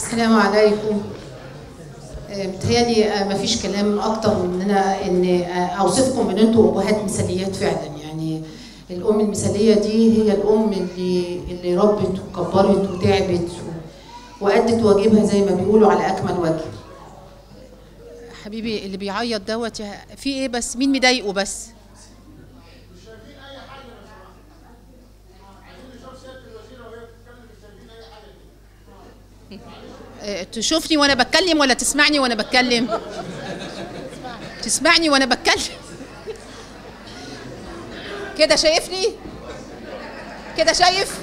السلام عليكم آه، متهيألي آه، مفيش كلام أكتر من إن أنا إن آه، أوصفكم إن أنتوا أمهات مثاليات فعلا يعني الأم المثالية دي هي الأم اللي اللي ربت وكبرت وتعبت و- وأدت واجبها زي ما بيقولوا على أكمل وجه. حبيبي اللي بيعيط دوت يا- في ايه بس مين مضايقه بس آه، تشوفني وانا بتكلم ولا تسمعني وانا بتكلم تسمعني وانا بتكلم كده شايفني كده شايف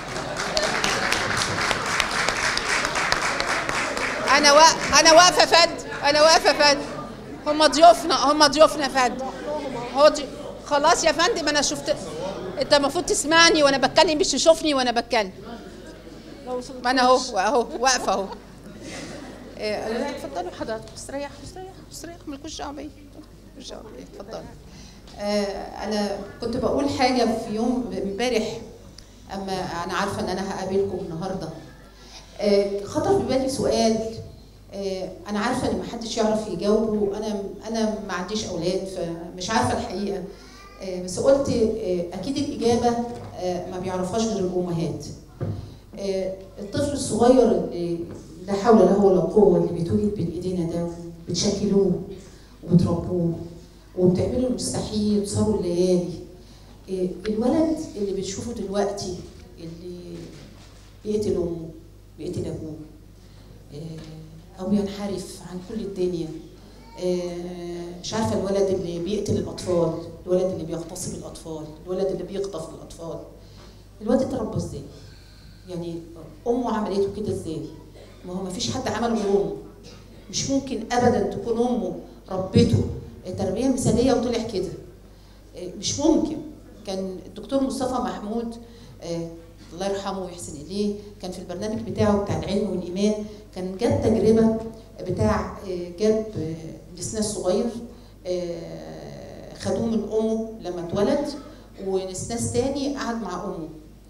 انا وا... انا واقفه فد انا واقفه فد هم ضيوفنا هم ضيوفنا فد هو ضي... خلاص يا فندم انا شفت انت المفروض تسمعني وانا بتكلم مش تشوفني وانا بتكلم ما انا اهو اهو واقفه اهو إيه، لا، اتفضلوا حضرتك استريحوا استريحوا استريحوا مالكوش دعوه بيا مالكوش دعوه بيا اتفضلوا آه، أنا كنت بقول حاجة في يوم امبارح أما أنا عارفة إن أنا هقابلكم النهاردة آه، خطر في بالي سؤال آه، أنا عارفة إن محدش يعرف يجاوبه أنا أنا ما عنديش أولاد فمش عارفة الحقيقة آه، بس قلت آه، أكيد الإجابة آه، ما بيعرفهاش غير الأمهات آه، الطفل الصغير اللي لا حول له ولا قوة اللي بيتولد بين إيدينا ده بتشكلوه وبتربوه وبتعملوا المستحيل وتصاروا الليالي إيه، الولد اللي بتشوفه دلوقتي اللي بيقتل امه بيقتل ابوه إيه، او ينحرف عن كل الدنيا إيه، مش عارفه الولد اللي بيقتل الاطفال الولد اللي بيغتصب الاطفال الولد اللي بيخطف الاطفال الولد اتربى ازاي يعني امه عملته كده ازاي ما هو ما فيش حد عمل غير امه مش ممكن ابدا تكون امه ربته تربيه مثاليه وطلع كده إيه، مش ممكن كان الدكتور مصطفى محمود آه، الله يرحمه ويحسن اليه كان في البرنامج بتاعه بتاع العلم والايمان كان جاب تجربه بتاع آه، جاب آه، لسناس صغير آه، خدوه من امه لما اتولد ونسناس تاني قعد مع امه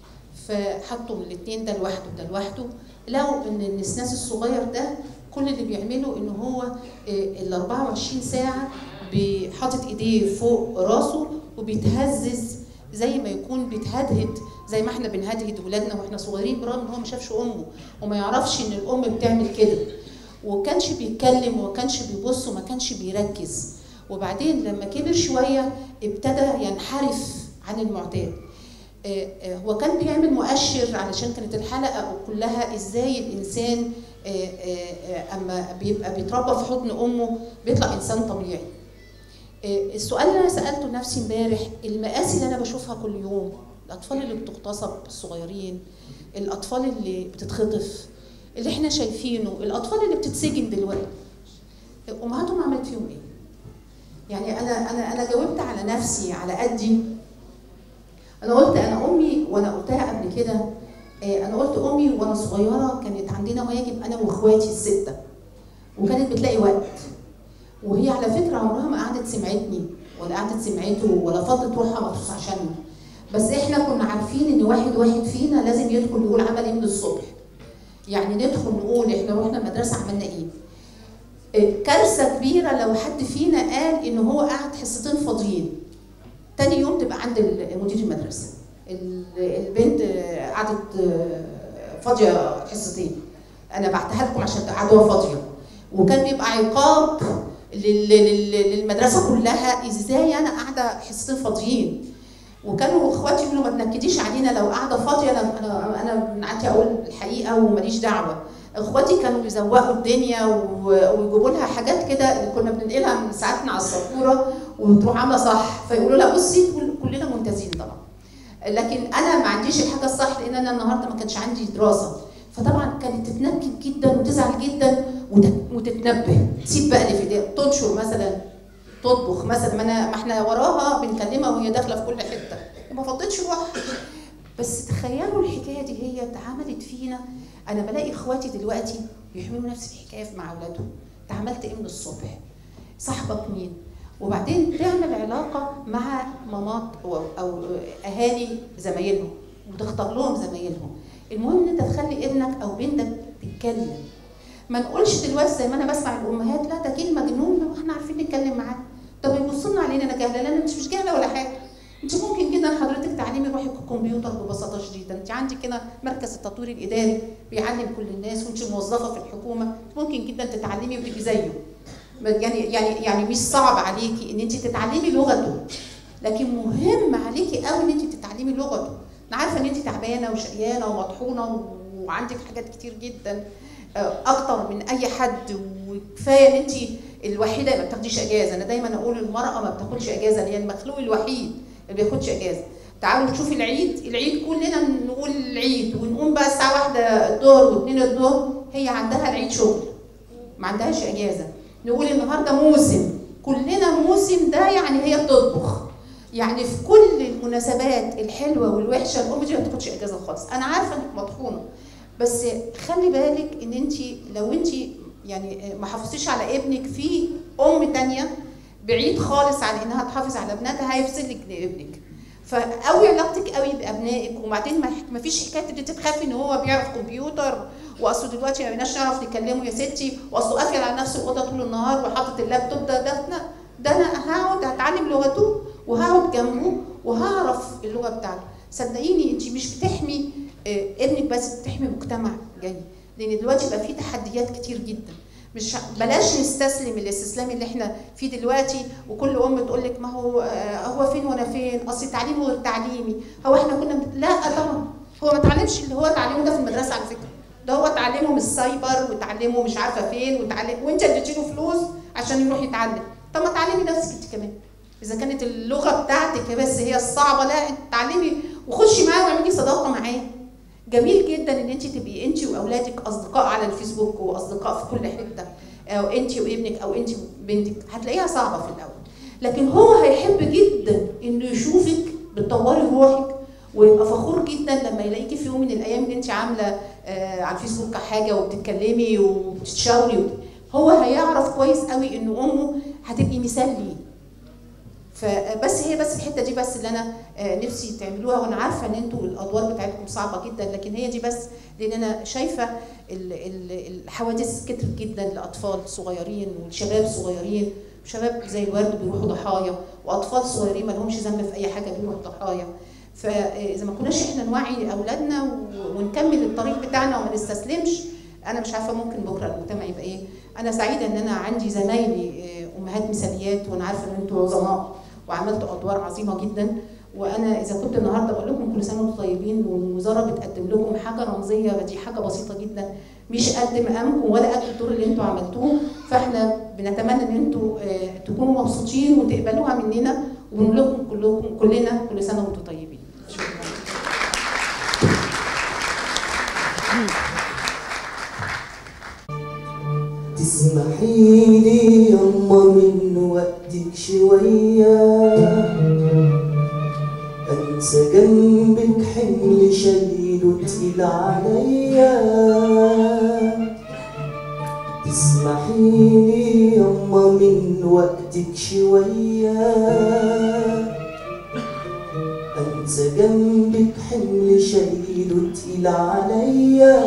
فحطوا من الاثنين ده لوحده ده لوحده لقوا ان النسناس الصغير ده كل اللي بيعمله ان هو آه، ال 24 ساعه بيحاطط ايديه فوق راسه وبيتهزز زي ما يكون بيتهدهد زي ما احنا بنهدهد ولادنا واحنا صغيرين برغم ان هو ما شافش امه وما يعرفش ان الام بتعمل كده وكانش بيتكلم وما كانش بيبص وما كانش بيركز وبعدين لما كبر شويه ابتدى ينحرف عن المعتاد آه، آه، هو كان بيعمل مؤشر علشان كانت الحلقه كلها ازاي الانسان آه، آه، آه، اما بيبقى بيتربى في حضن امه بيطلع انسان طبيعي آه، السؤال اللي انا سالته نفسي امبارح المآسي اللي انا بشوفها كل يوم الاطفال اللي بتغتصب الصغيرين الاطفال اللي بتتخطف اللي احنا شايفينه الاطفال اللي بتتسجن دلوقتي امهاتهم عملت فيهم ايه يعني انا انا انا جاوبت على نفسي على قدي انا قلت انا امي وانا قلتها قبل كده آه، انا قلت امي وانا صغيره كانت عندنا واجب انا واخواتي السته وكانت بتلاقي وقت وهي على فكره عمرها ما قعدت سمعتني ولا قعدت سمعته ولا فضت روحها مخصوص عشانه بس احنا كنا عارفين ان واحد واحد فينا لازم يدخل يقول عمل ايه من الصبح يعني ندخل نقول احنا رحنا المدرسه عملنا ايه آه، كارثه كبيره لو حد فينا قال ان هو قعد حصتين فاضيين تاني يوم تبقى عند ال- مدير المدرسه ال- البنت آه، قعدت آه، فاضيه حصتين انا بعتها لكم عشان تقعدوها فاضيه وكان بيبقى عقاب لل- لل- للمدرسه كلها ازاي انا قاعده حصتين فاضيين وكانوا اخواتي يقولوا ما تنكديش علينا لو قاعده فاضيه انا انا انا من عادتي اقول الحقيقه وماليش دعوه اخواتي كانوا بيزوقوا الدنيا و- ويجيبوا لها حاجات كده اللي كنا بننقلها من ساعاتنا على السبوره وتروح عامله صح فيقولوا لها بصي كل- كلنا ممتازين طبعا لكن انا ما عنديش الحاجه الصح لان انا النهارده ما كانش عندي دراسه فطبعا كانت تتنكد جدا وتزعل جدا وت- وتتنبه تسيب بقى اللي في ايديها تنشر مثلا تطبخ مثلا ما انا ما احنا وراها بنكلمها وهي داخله في كل حته ما فضتش روحها بس تخيلوا الحكايه دي هي اتعملت فينا انا بلاقي اخواتي دلوقتي بيعملوا نفس الحكايه مع اولادهم انت عملت ايه من الصبح صاحبك مين وبعدين تعمل علاقه مع مامات او, أو اهالي زمايلهم وتختار لهم زمايلهم المهم ان انت تخلي ابنك او بنتك تتكلم ما نقولش دلوقتي زي ما انا بسمع الامهات لا ده جيل مجنون واحنا عارفين نتكلم معاه طب يبصوا لنا علينا انا جاهله لا انت مش جاهله ولا حاجه انت ممكن جدا حضرتك تعلمي روحك الكمبيوتر ببساطه شديده انت عندك هنا مركز التطوير الاداري بيعلم كل الناس وانت موظفه في الحكومه ممكن جدا تتعلمي وتبقي زيه يعني يعني يعني مش صعب عليكي ان انت تتعلمي لغته لكن مهم عليكي قوي ان انت تتعلمي لغته انا عارفه ان انت تعبانه وشقيانه ومطحونه وعندك حاجات كتير جدا اكتر من اي حد وكفايه ان انت الوحيده اللي ما بتاخديش اجازه انا دايما اقول المراه ما بتاخدش اجازه هي المخلوق الوحيد اللي ما بياخدش اجازه تعالوا نشوف العيد العيد كلنا نقول العيد ونقوم بقى الساعه واحدة الظهر واثنين الظهر هي عندها العيد شغل ما عندهاش اجازه نقول النهارده موسم كلنا موسم ده يعني هي بتطبخ يعني في كل المناسبات الحلوه والوحشه الام دي ما بتاخدش اجازه خالص انا عارفه انك مطحونه بس خلي بالك ان انت لو انت يعني ما حافظتيش على ابنك في ام تانية بعيد خالص عن انها تحافظ على ابناتها هيفسدك لابنك فقوي علاقتك قوي بابنائك وبعدين ما فيش حكايه ان انت تخافي ان هو بيعرف كمبيوتر واصله دلوقتي ما بقيناش نعرف نكلمه يا ستي واصله قافل على نفسه الاوضه طول النهار وحاطط اللابتوب ده ده ده انا هقعد هتعلم لغته وهقعد جنبه وهعرف اللغه بتاعته صدقيني انت مش بتحمي ابنك بس بتحمي مجتمع جاي لان دلوقتي بقى في تحديات كتير جدا مش بلاش نستسلم الاستسلام اللي احنا فيه دلوقتي وكل ام تقول لك ما هو هو فين وانا فين اصل تعليمه غير تعليمي هو احنا كنا مت... لا طبعا هو ما اتعلمش اللي هو اتعلمه ده في المدرسه على فكره ده هو اتعلمه من السايبر وتعلمه مش عارفه فين وتعلم وانت اديتي له فلوس عشان يروح يتعلم طب ما تعلمي نفسك انت كمان اذا كانت اللغه بتاعتك بس هي الصعبه لا تعلمي وخشي معاه واعملي صداقه معاه جميل جدا ان انت تبقي انت واولادك اصدقاء على الفيسبوك واصدقاء في كل حته او انت وابنك او انت وبنتك هتلاقيها صعبه في الاول لكن هو هيحب جدا انه يشوفك بتطوري روحك ويبقى فخور جدا لما يلاقيكي في يوم من الايام ان انت عامله آه على الفيسبوك حاجه وبتتكلمي وبتتشاوري هو هيعرف كويس قوي ان امه هتبقي مثال ليه فبس هي بس الحته دي بس اللي انا نفسي تعملوها وانا عارفه ان انتوا الادوار بتاعتكم صعبه جدا لكن هي دي بس لان انا شايفه الحوادث كترت جدا لاطفال صغيرين وشباب صغيرين شباب زي الورد بيروحوا ضحايا واطفال صغيرين ما لهمش ذنب في اي حاجه بيروحوا ضحايا فاذا ما كناش احنا نوعي اولادنا ونكمل الطريق بتاعنا وما نستسلمش انا مش عارفه ممكن بكره المجتمع يبقى ايه انا سعيده ان انا عندي زمايلي امهات مثاليات وانا عارفه ان انتوا عظماء وعملتوا ادوار عظيمه جدا وانا اذا كنت النهارده بقول لكم كل سنه وانتم طيبين والوزاره بتقدم لكم حاجه رمزيه دي حاجه بسيطه جدا مش قد مقامكم ولا قد الدور اللي انتوا عملتوه فاحنا بنتمنى ان انتوا تكونوا مبسوطين وتقبلوها مننا ونقول لكم كلكم كلنا كل سنه وانتم طيبين شكرا تسمحي لي يما من وقتك شوية أنسى جنبك حمل شايله تقيل عليا تسمحي لي يما من وقتك شوية أنسى جنبك حمل شايله تقيل عليا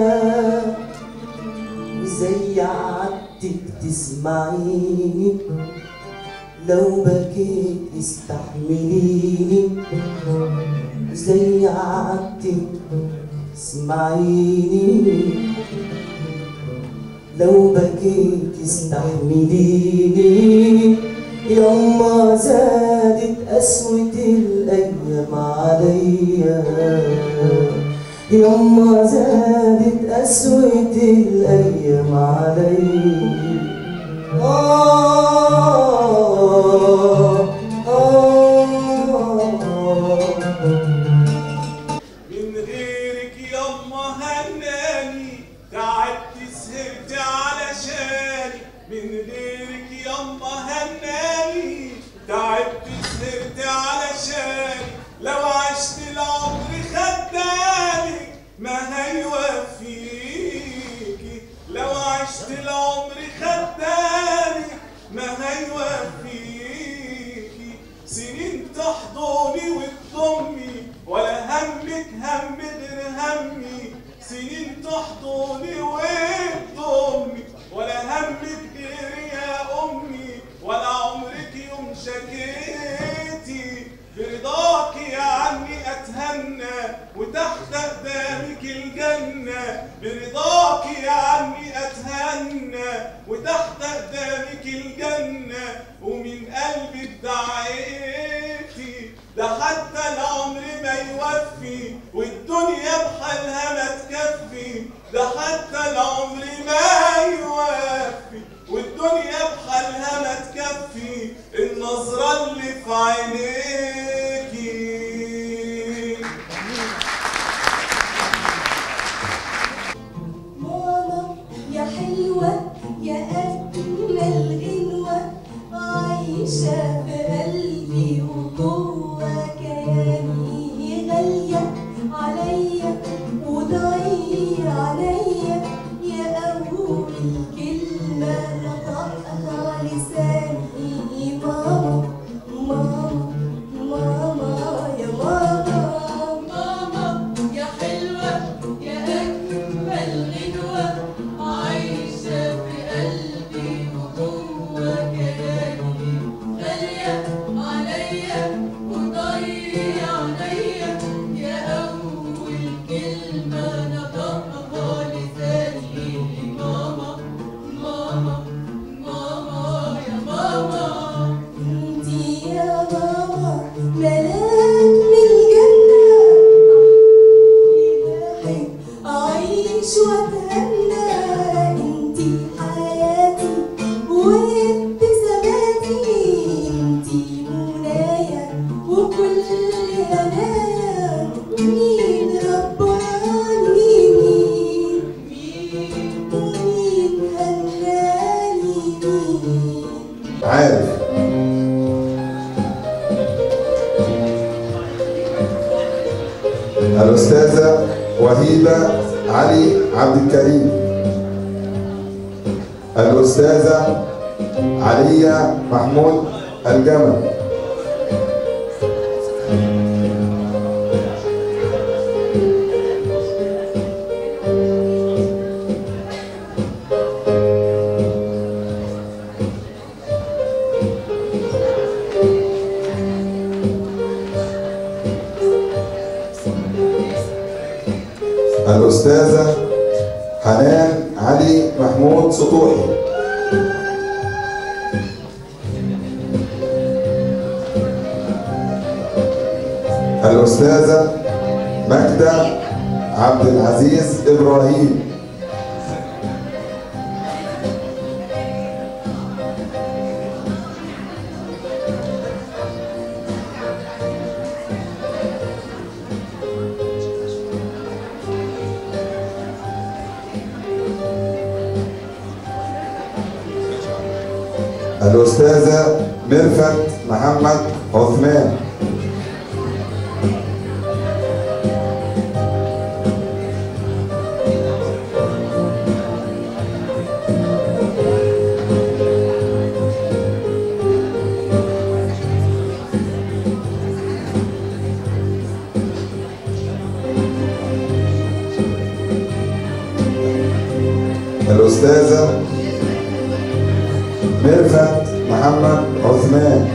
زي عادتك تسمعيني لو بكيت استحمليني زي عادتك اسمعيني لو بكيت استحمليني يما زادت قسوة الأيام عليا يما زادت قسوة الأيام علي آه آه من غيرك يما هناني تعبت سهرت علشاني من غيرك يما هناني تعبت سهرت علشاني لو عشت العمر خدالك ما هيوفيكي لو عشت العمر خدالك ما هيوفيكي سنين تحضني وتضمي برضاك يا عمي اتهنى وتحت اقدامك الجنه ومن قلبك دعيتي ده حتى العمر ما يوفي والدنيا بحالها ما تكفي ده حتى العمر ما يوفي والدنيا بحالها ما تكفي النظرة اللي في عينيكي ماما يا حلوة يا أجمل غنوة عايشة في قلبي وجوه كياني غالية عليا وضعي عليا يا أول كلمة نطقها لساني ماما ماما ماما يا ماما ماما يا حلوة يا أجمل غنوة عايشة في قلبي وجوه كياني غالية عليا وضي عليا يا أول كلمة نطقها لساني ماما ماما ماما يا ماما انتي يا ماما ملاك من الجنة بحب أعيش وأتهنى انتي حياتي وابتساماتي انتي منايا وكل هنايا مين رباني مين مين هناني مين عارف الأستاذة وهيبة علي عبد الكريم الأستاذة علية محمود الجمل الأستاذة حنان علي محمود سطوحي الأستاذة ماجدة عبد العزيز إبراهيم الأستاذة ميرفت محمد عثمان الأستاذة ميرفت محمد عثمان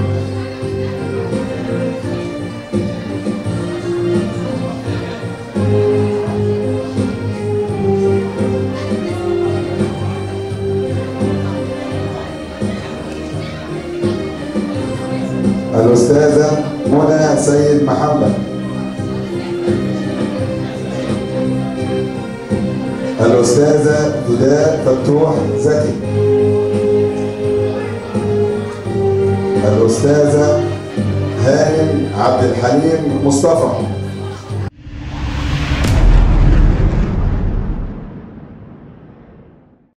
الأستاذة منى سيد محمد الأستاذة هداء فتوح زكي الأستاذة هانم عبد الحليم مصطفى